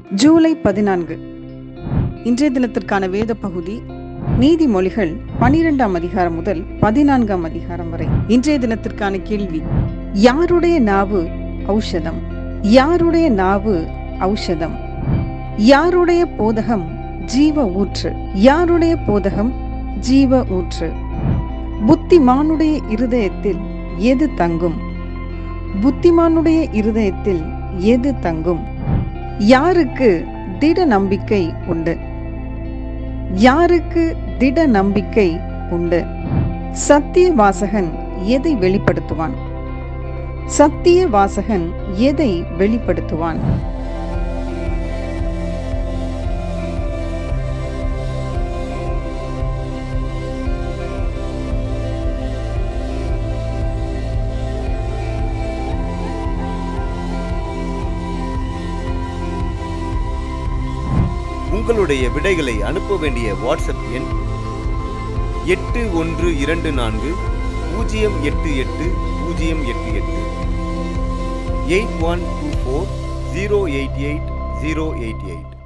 ஜூலை பதினான்கு இன்றைய தினத்திற்கான வேத பகுதி நீதிமொழிகள் பனிரெண்டாம் அதிகாரம் முதல் பதினான்காம் அதிகாரம் வரை இன்றைய தினத்திற்கான கேள்வி யாருடைய நாவு ஔஷதம் யாருடைய நாவு ஔஷதம் யாருடைய போதகம் ஜீவ ஊற்று யாருடைய போதகம் ஜீவ ஊற்று புத்திமானுடைய இருதயத்தில் எது தங்கும் புத்திமானுடைய இருதயத்தில் எது தங்கும் யாருக்கு திட நம்பிக்கை உண்டு யாருக்கு திட நம்பிக்கை உண்டு சத்திய வாசகன் எதை வெளிப்படுத்துவான் சத்திய வாசகன் எதை வெளிப்படுத்துவான் உங்களுடைய விடைகளை அனுப்ப வேண்டிய வாட்ஸ்அப் எண் எட்டு ஒன்று இரண்டு நான்கு பூஜ்ஜியம் எட்டு எட்டு பூஜ்ஜியம் எட்டு எட்டு eight one two four zero eight eight zero eight eight